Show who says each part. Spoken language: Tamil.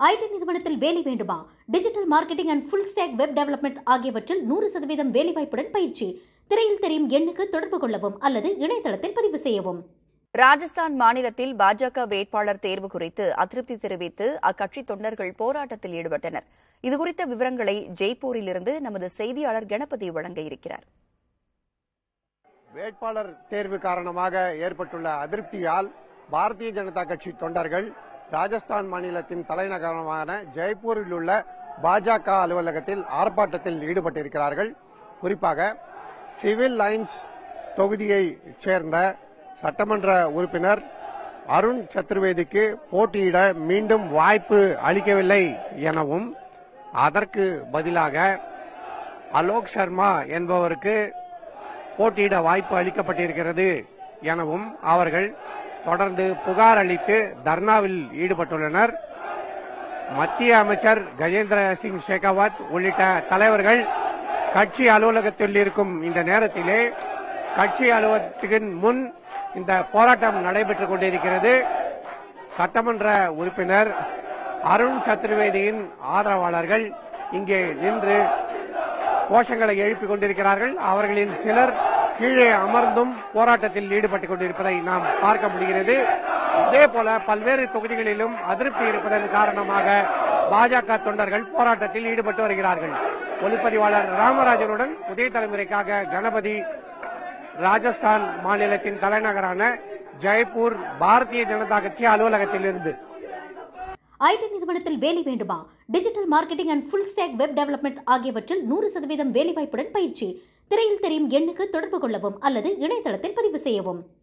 Speaker 1: ஐடி நிறுவனத்தில் வேலை வேண்டுமா digital marketing and full stack web development ஆகியவற்றில் நூறு சதவீதம் வேலைவாய்ப்புடன் பயிற்சி திரையில் தெரியும் எண்ணுக்கு தொடர்பு கொள்ளவும் அல்லது இணையதளத்தில் பதிவு செய்யவும்
Speaker 2: ராஜஸ்தான் மாநிலத்தில் பாஜக வேட்பாளர் தேர்வு குறித்து அதிருப்தி தெரிவித்து அக்கட்சி தொண்டர்கள் போராட்டத்தில் ஈடுபட்டனர் இதுகுறித்த விவரங்களை ஜெய்ப்பூரிலிருந்து நமது செய்தியாளர் கணபதி வழங்க இருக்கிறார்
Speaker 3: வேட்பாளர் தேர்வு காரணமாக ஏற்பட்டுள்ள அதிருப்தியால் பாரதிய ஜனதா கட்சி தொண்டர்கள் ராஜஸ்தான் மாநிலத்தின் தலைநகரமான ஜெய்ப்பூரில் உள்ள பாஜக அலுவலகத்தில் ஆர்ப்பாட்டத்தில் ஈடுபட்டிருக்கிறார்கள் குறிப்பாக சிவில் லைன்ஸ் தொகுதியை சேர்ந்த சட்டமன்ற உறுப்பினர் அருண் சத்துர்வேதிக்கு போட்டியிட மீண்டும் வாய்ப்பு அளிக்கவில்லை எனவும் அதற்கு பதிலாக அலோக் சர்மா என்பவருக்கு போட்டியிட வாய்ப்பு அளிக்கப்பட்டிருக்கிறது எனவும் அவர்கள் தொடர்ந்து புகார் அளித்து தர்ணாவில் ஈடுபட்டுள்ளனர் மத்திய அமைச்சர் கஜேந்திர சிங் ஷெகாவத் உள்ளிட்ட தலைவர்கள் கட்சி அலுவலகத்தில் இருக்கும் இந்த நேரத்திலே கட்சி அலுவலகத்தின் முன் இந்த போராட்டம் நடைபெற்றுக் கொண்டிருக்கிறது சட்டமன்ற உறுப்பினர் அருண் சத்துர்வேதியின் ஆதரவாளர்கள் இங்கே நின்று கோஷங்களை எழுப்பிக் கொண்டிருக்கிறார்கள் அவர்களின் சிலர் கீழே அமர்ந்தும் போராட்டத்தில் ஈடுபட்டுக் கொண்டிருப்பதை நாம் பார்க்க முடிகிறது இதே போல பல்வேறு தொகுதிகளிலும் அதிருப்தி இருப்பதன் காரணமாக பாஜக தொண்டர்கள் போராட்டத்தில் ஈடுபட்டு வருகிறார்கள் ஒளிப்பதிவாளர் ராமராஜனுடன் புதிய தலைமுறைக்காக கணபதி ராஜஸ்தான் மாநிலத்தின் தலைநகரான ஜெய்ப்பூர் பாரதிய ஜனதா கட்சி அலுவலகத்திலிருந்து
Speaker 1: ஐடி நிறுவனத்தில் வேலை வேண்டுமா digital marketing and full stack web development ஆகியவற்றில் நூறு சதவீதம் வேலைவாய்ப்புடன் பயிற்சி திரையில் தெரியும் எண்ணுக்கு தொடர்பு கொள்ளவும் அல்லது இணையதளத்தில் பதிவு செய்யவும்